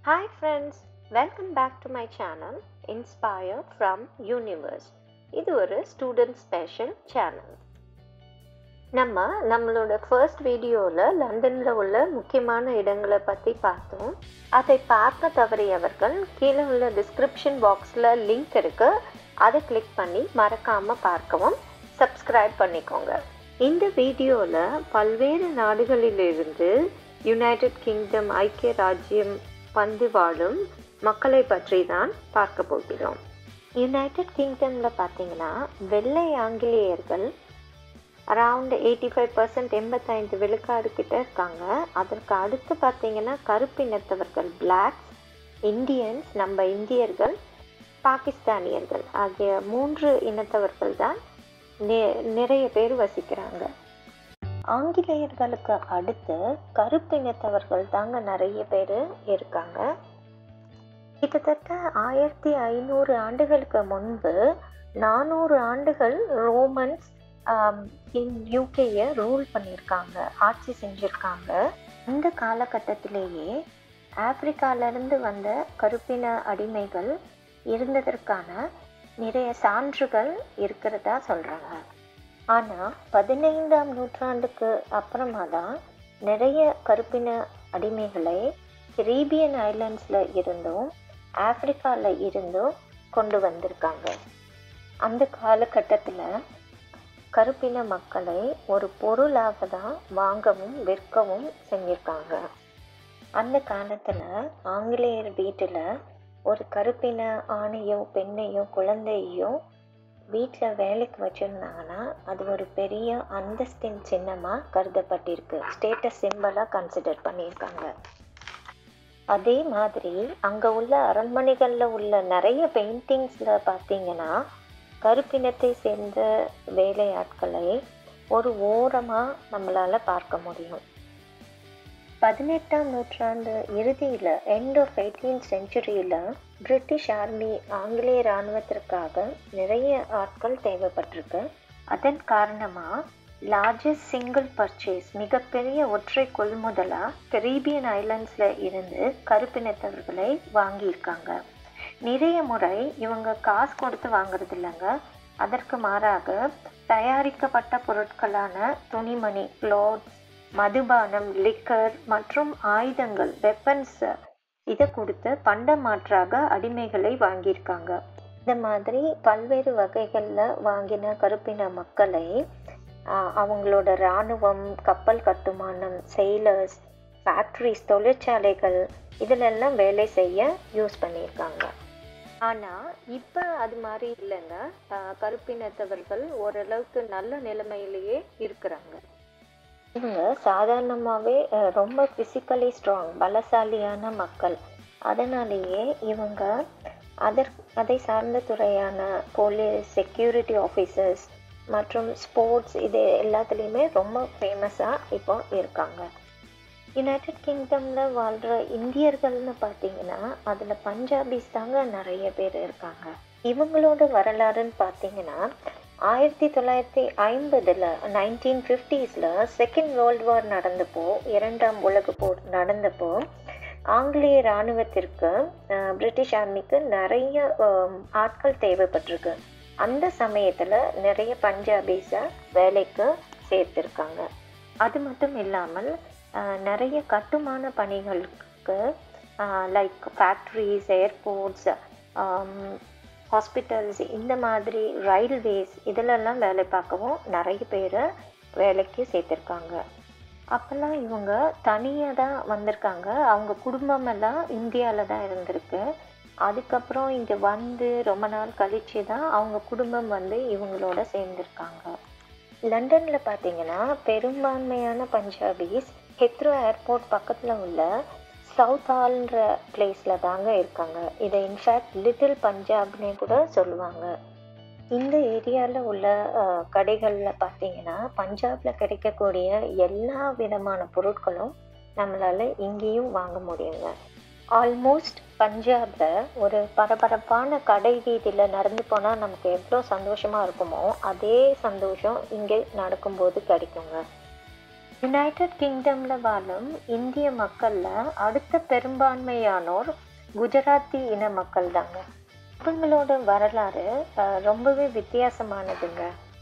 Hi friends, welcome back to my channel Inspire from Universe. இது ஒரு student special channel நம்ம நம்மளோட first வீடியோவில் லண்டனில் உள்ள முக்கியமான இடங்களை பற்றி பார்த்தோம் அதை பார்க்க தவறியவர்கள் கீழே உள்ள டிஸ்கிரிப்ஷன் பாக்ஸில் லிங்க் இருக்கு அதை கிளிக் பண்ணி மறக்காமல் பார்க்கவும் சப்ஸ்கிரைப் பண்ணிக்கோங்க இந்த வீடியோவில் பல்வேறு நாடுகளிலிருந்து யுனைடெட் கிங்டம் ஐக்கிய ராஜ்யம் வந்து வாழும் மக்களை பற்றி தான் பார்க்க போகிறோம் யுனைடெட் கிங்டமில் பார்த்தீங்கன்னா வெள்ளை ஆங்கிலேயர்கள் அரவுண்ட் எயிட்டி ஃபைவ் பர்சன்ட் எண்பத்தைந்து விழுக்காடு கிட்ட இருக்காங்க அதற்கு அடுத்து பார்த்தீங்கன்னா கருப்பினத்தவர்கள் பிளாக்ஸ் இந்தியன்ஸ் நம்ம இந்தியர்கள் பாகிஸ்தானியர்கள் ஆகிய மூன்று இனத்தவர்கள் தான் நிறைய பேர் வசிக்கிறாங்க ஆங்கிலேயர்களுக்கு அடுத்து கருப்பினத்தவர்கள் தாங்க நிறைய பேர் இருக்காங்க கிட்டத்தட்ட ஆயிரத்தி ஐநூறு ஆண்டுகளுக்கு முன்பு நானூறு ஆண்டுகள் ரோமன்ஸ் யூகேயை ரூல் பண்ணியிருக்காங்க ஆட்சி செஞ்சுருக்காங்க அந்த காலகட்டத்திலேயே ஆப்பிரிக்காவிலேருந்து வந்த கருப்பின அடிமைகள் இருந்ததற்கான நிறைய சான்றுகள் இருக்கிறதா சொல்கிறாங்க ஆனால் பதினைந்தாம் நூற்றாண்டுக்கு அப்புறமா தான் நிறைய கருப்பின அடிமைகளை கரீபியன் ஐலண்ட்ஸில் இருந்தும் ஆப்பிரிக்காவில் இருந்தும் கொண்டு வந்திருக்காங்க அந்த காலகட்டத்தில் கருப்பின மக்களை ஒரு பொருளாக தான் வாங்கவும் விற்கவும் செஞ்சுருக்காங்க அந்த காலத்தில் ஆங்கிலேயர் வீட்டில் ஒரு கருப்பின ஆணையோ பெண்ணையோ குழந்தையோ வீட்டில் வேலைக்கு வச்சுருந்தாங்கன்னா அது ஒரு பெரிய அந்தஸ்தின் சின்னமாக கருதப்பட்டிருக்கு ஸ்டேட்டஸ் சிம்பிளாக கன்சிடர் பண்ணியிருக்காங்க அதே மாதிரி அங்கே உள்ள அரண்மனைகளில் உள்ள நிறைய பெயிண்டிங்ஸில் பார்த்தீங்கன்னா கருப்பினத்தை சேர்ந்த வேலையாட்களை ஒரு ஓரமாக நம்மளால் பார்க்க முடியும் பதினெட்டாம் நூற்றாண்டு இறுதியில் எண்ட் ஆஃப் எயிட்டீன் செஞ்சுரியில் பிரிட்டிஷ் ஆர்மி ஆங்கிலேய இராணுவத்திற்காக நிறைய ஆட்கள் தேவைப்பட்டிருக்கு அதன் காரணமாக லார்ஜஸ்ட் சிங்கிள் பர்ச்சேஸ் மிகப்பெரிய ஒற்றை கொள்முதலாக கரீபியன் ஐலண்ட்ஸில் இருந்து கருப்பினத்தவர்களை வாங்கியிருக்காங்க நிறைய முறை இவங்க காசு கொடுத்து வாங்குறது இல்லைங்க அதற்கு மாறாக தயாரிக்கப்பட்ட பொருட்களான துணிமணி க்ளோத்ஸ் மதுபானம் லிக்கர் மற்றும் ஆயுதங்கள் வெப்பன்ஸ் இதை கொடுத்து பண்ட மாற்றாக அடிமைகளை வாங்கியிருக்காங்க இந்த மாதிரி பல்வேறு வகைகளில் வாங்கின கருப்பின மக்களை அவங்களோட இராணுவம் கப்பல் கட்டுமானம் செயலர்ஸ் ஃபேக்ட்ரிஸ் தொழிற்சாலைகள் இதிலெல்லாம் வேலை செய்ய யூஸ் பண்ணியிருக்காங்க ஆனால் இப்போ அது மாதிரி இல்லைங்க கருப்பினத்தவர்கள் ஓரளவுக்கு நல்ல நிலைமையிலேயே இருக்கிறாங்க இவங்க சாதாரணமாகவே ரொம்ப ஃபிசிக்கலி ஸ்ட்ராங் பலசாலியான மக்கள் அதனாலேயே இவங்க அதற் அதை சார்ந்த துறையான போலீஸ் செக்யூரிட்டி ஆஃபீஸர்ஸ் மற்றும் ஸ்போர்ட்ஸ் இது எல்லாத்துலேயுமே ரொம்ப ஃபேமஸாக இப்போ இருக்காங்க யுனைடெட் கிங்டமில் வாழ்கிற இந்தியர்கள்னு பார்த்தீங்கன்னா அதில் பஞ்சாபிஸ் தாங்க நிறைய பேர் இருக்காங்க இவங்களோட வரலாறுன்னு பார்த்தீங்கன்னா ஆயிரத்தி தொள்ளாயிரத்தி ஐம்பதில் நைன்டீன் ஃபிஃப்டிஸில் செகண்ட் வேர்ல்டு வார் நடந்தப்போ இரண்டாம் உலக போர் நடந்தப்போ ஆங்கிலேய இராணுவத்திற்கு பிரிட்டிஷ் ஆர்மிக்கு நிறைய ஆட்கள் தேவைப்பட்டிருக்கு அந்த சமயத்தில் நிறைய பஞ்சாபிஸை வேலைக்கு சேர்த்துருக்காங்க அது மட்டும் இல்லாமல் நிறைய கட்டுமான பணிகளுக்கு லைக் ஃபேக்ட்ரிஸ் ஏர்போர்ட்ஸ் ஹாஸ்பிட்டல்ஸ் இந்த மாதிரி ரயில்வேஸ் இதிலெல்லாம் வேலை பார்க்கவும் நிறைய பேர் வேலைக்கு சேர்த்துருக்காங்க அப்போல்லாம் இவங்க தனியாக தான் வந்திருக்காங்க அவங்க குடும்பமெல்லாம் இந்தியாவில் தான் இருந்திருக்கு அதுக்கப்புறம் இங்கே வந்து ரொம்ப நாள் கழித்து தான் அவங்க குடும்பம் வந்து இவங்களோட சேர்ந்துருக்காங்க லண்டனில் பார்த்தீங்கன்னா பெரும்பான்மையான பஞ்சாபிஸ் ஹெத்ரோ ஏர்போர்ட் பக்கத்தில் உள்ள சவுத் ஹால்ன்ற பிளேஸில் தாங்க இருக்காங்க இதை இன்ஃபேக்ட் லிட்டில் பஞ்சாப்னே கூட சொல்லுவாங்க இந்த ஏரியாவில் உள்ள கடைகளில் பார்த்தீங்கன்னா பஞ்சாபில் கிடைக்கக்கூடிய எல்லா விதமான பொருட்களும் நம்மளால் இங்கேயும் வாங்க முடியுங்க ஆல்மோஸ்ட் பஞ்சாபில் ஒரு பரபரப்பான கடை வீதியில் நடந்து போனால் நமக்கு எவ்வளோ சந்தோஷமாக இருக்குமோ அதே சந்தோஷம் இங்கே நடக்கும்போது கிடைக்குங்க யுனைடெட் கிங்டமில் வாழும் இந்திய மக்களில் அடுத்த பெரும்பான்மையானோர் குஜராத்தி இன மக்கள் தாங்க இவங்களோட வரலாறு அஹ், ரொம்பவே வித்தியாசமானதுங்க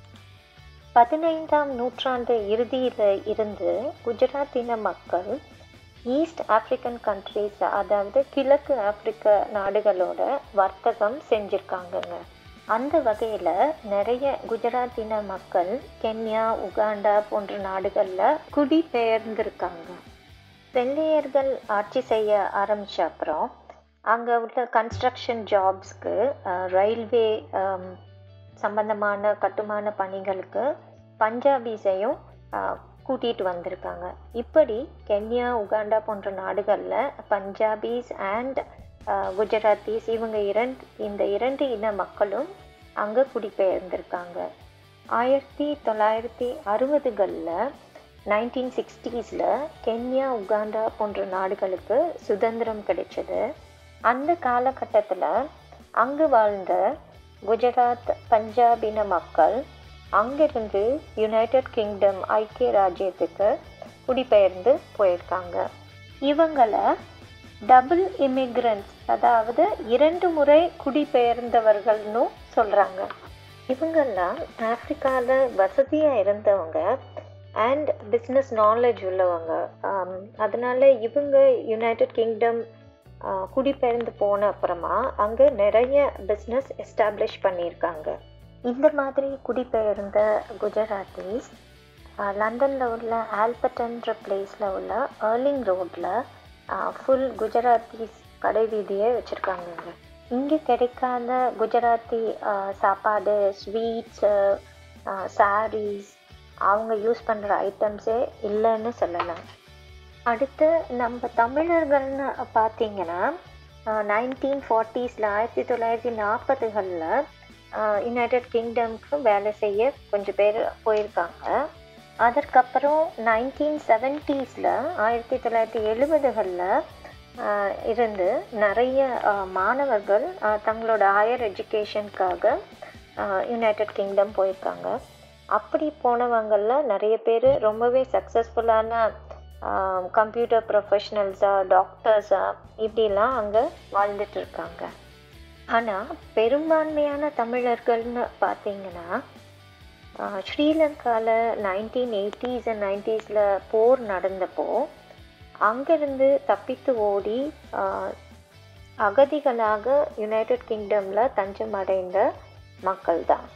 பதினைந்தாம் நூற்றாண்டு இறுதியில் இருந்து குஜராத் இன மக்கள் ஈஸ்ட் ஆப்பிரிக்கன் கண்ட்ரீஸ் அதாவது கிழக்கு ஆப்பிரிக்க நாடுகளோட வர்த்தகம் செஞ்சுருக்காங்கங்க அந்த வகையில் நிறைய குஜராத் இன மக்கள் கென்யா உகாண்டா போன்ற நாடுகளில் குடிபெயர்ந்திருக்காங்க வெள்ளையர்கள் ஆட்சி செய்ய ஆரம்பிச்ச அப்புறம் அங்கே உள்ள கன்ஸ்ட்ரக்ஷன் ஜாப்ஸ்க்கு ரயில்வே சம்பந்தமான கட்டுமான பணிகளுக்கு பஞ்சாபீஸையும் கூட்டிகிட்டு வந்திருக்காங்க இப்படி கென்யா உகாண்டா போன்ற நாடுகளில் பஞ்சாபீஸ் அண்ட் குஜராத்திஸ் இவங்க இரண்டு இந்த இரண்டு இன மக்களும் அங்கே குடிபெயர்ந்திருக்காங்க ஆயிரத்தி தொள்ளாயிரத்தி அறுபதுகளில் நைன்டீன் சிக்ஸ்டீஸில் கென்யா உகாண்டா போன்ற நாடுகளுக்கு சுதந்திரம் கிடைச்சது அந்த காலகட்டத்தில் அங்கு வாழ்ந்த குஜராத் பஞ்சாபின மக்கள் அங்கிருந்து யுனைடெட் கிங்டம் ஐக்கிய ராஜ்யத்துக்கு குடிபெயர்ந்து போயிருக்காங்க இவங்களை டபுள் இமிக்ரன்ஸ் அதாவது இரண்டு முறை குடிபெயர்ந்தவர்கள்னு சொல்கிறாங்க இவங்கெல்லாம் ஆப்பிரிக்காவில் வசதியாக இருந்தவங்க அண்ட் பிஸ்னஸ் நாலேஜ் உள்ளவங்க ஆம், அதனால இவங்க யுனைடெட் கிங்டம் குடிபெயர்ந்து போன அப்புறமா அங்கே நிறைய பிஸ்னஸ் எஸ்டாப்ளிஷ் பண்ணியிருக்காங்க இந்த மாதிரி குடிபெயர்ந்த குஜராத்திஸ் லண்டனில் உள்ள ஆல்பர்ட்ன்ற பிளேஸில் உள்ள ஏர்லிங் ரோட்டில் ஃபுல் குஜராத்திஸ் கடை வீதியே வச்சுருக்காங்கங்க இங்கே கிடைக்காத குஜராத்தி ஆஹ், சாப்பாடு ஸ்வீட்ஸு சாரீஸ் அவங்க யூஸ் பண்ணுற ஐட்டம்ஸே இல்லைன்னு சொல்லலாம் அடுத்து நம்ம தமிழர்கள்னு பார்த்தீங்கன்னா நைன்டீன் ஃபார்ட்டிஸில் ஆயிரத்தி தொள்ளாயிரத்தி நாற்பதுகளில் யுனைடெட் கிங்டம்க்கு வேலை செய்ய கொஞ்சம் பேர் போயிருக்காங்க அதற்கப்புறம் நைன்டீன் செவன்ட்டீஸில் ஆயிரத்தி தொள்ளாயிரத்தி எழுபதுகளில் இருந்து நிறைய ஆஹ், மாணவர்கள் ஆஹ், தங்களோட ஹையர் எஜுகேஷனுக்காக யுனைடெட் கிங்டம் போயிருக்காங்க அப்படி போனவங்களில் நிறைய பேர் ரொம்பவே சக்ஸஸ்ஃபுல்லான கம்ப்யூட்டர் ப்ரொஃபஷனல்ஸாக டாக்டர்ஸாக இப்படிலாம் அங்கே வாழ்ந்துட்டு இருக்காங்க ஆனால் பெரும்பான்மையான தமிழர்கள்னு பார்த்தீங்கன்னா ஸ்ரீலங்காவில் நைன்டீன் எயிட்டிஸ் அண்ட் நைன்டிஸில் போர் நடந்தப்போ அங்கேருந்து தப்பித்து ஓடி ஆஹ், அகதிகளாக யுனைடெட் கிங்டமில் தஞ்சம் அடைந்த மக்கள் தான்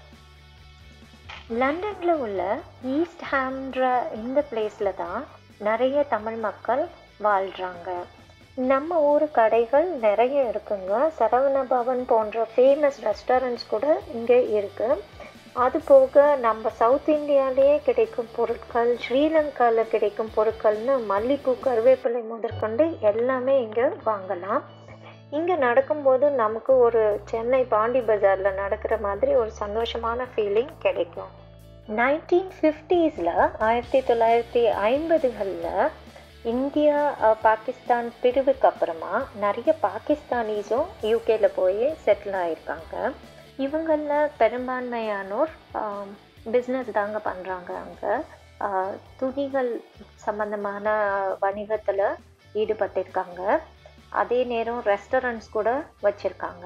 லண்டனில் உள்ள ஈஸ்ட் ஹாம்ன்ற இந்த பிளேஸில் தான் நிறைய தமிழ் மக்கள் வாழ்கிறாங்க நம்ம ஊர் கடைகள் நிறைய இருக்குங்க சரவண பவன் போன்ற ஃபேமஸ் ரெஸ்டாரண்ட்ஸ் கூட இங்கே இருக்குது அது போக நம்ம சவுத் இந்தியாவிலேயே கிடைக்கும் பொருட்கள் ஸ்ரீலங்காவில் கிடைக்கும் பொருட்கள்னு மல்லிப்பூ கருவேப்பிலை முதற்கொண்டு எல்லாமே இங்கே வாங்கலாம் இங்கே நடக்கும்போது நமக்கு ஒரு சென்னை பாண்டி பஜாரில் நடக்கிற மாதிரி ஒரு சந்தோஷமான ஃபீலிங் கிடைக்கும் நைன்டீன் ஃபிஃப்டீஸில் ஆயிரத்தி தொள்ளாயிரத்தி ஐம்பதுகளில் இந்தியா அஹ், பாகிஸ்தான் பிரிவுக்கு அப்புறமா நிறைய பாகிஸ்தானீஸும் யூகேல போய் செட்டில் ஆயிருக்காங்க இவங்களில் பெரும்பான்மையானோர் பிஸ்னஸ் தாங்க பண்ணுறாங்க அங்கே துணிகள் சம்மந்தமான வணிகத்தில் ஈடுபட்டிருக்காங்க அதே நேரம் ரெஸ்டாரண்ட்ஸ் கூட வச்சுருக்காங்க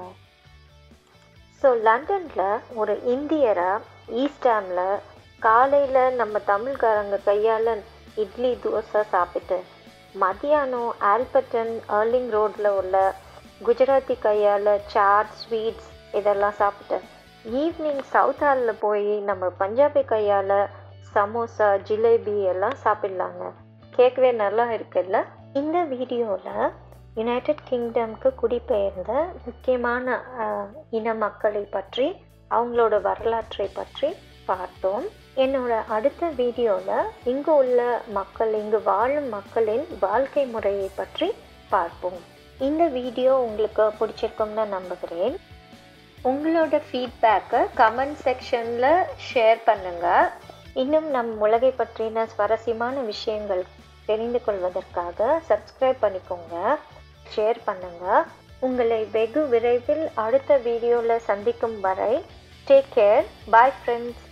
ஸோ லண்டனில் ஒரு இந்தியராக ஈஸ்டாமில் காலையில் நம்ம தமிழ்காரங்க கையால் இட்லி தோசை சாப்பிட்டு மதியானம் ஆல்பர்டன் ஏர்லிங் ரோட்டில் உள்ள குஜராத்தி கையால் சாட் ஸ்வீட்ஸ் இதெல்லாம் சாப்பிட்டு ஈவினிங் சவுத் ஹாலில் போய் நம்ம பஞ்சாபி கையால் சமோசா ஜிலேபி எல்லாம் சாப்பிட்லாங்க கேட்கவே நல்லா இருக்குல்ல இந்த வீடியோவில் யுனைடெட் கிங்டம்க்கு குடிபெயர்ந்த முக்கியமான அஹ், இன மக்களை பற்றி அவங்களோட வரலாற்றை பற்றி பார்த்தோம் என்னோட அடுத்த வீடியோவில் இங்கு உள்ள மக்கள் இங்கு வாழும் மக்களின் வாழ்க்கை முறையை பற்றி பார்ப்போம் இந்த வீடியோ உங்களுக்கு பிடிச்சிருக்கும்னு நம்புகிறேன் உங்களோட ஃபீட்பேக்கை கமெண்ட் செக்ஷனில் ஷேர் பண்ணுங்கள் இன்னும் நம் உலகை பற்றின சுவாரஸ்யமான விஷயங்கள் தெரிந்து கொள்வதற்காக சப்ஸ்கிரைப் பண்ணிக்கோங்க ஷேர் பண்ணுங்க உங்களை வெகு விரைவில் அடுத்த வீடியோவில் சந்திக்கும் வரை டேக் கேர் பாய் ஃப்ரெண்ட்ஸ்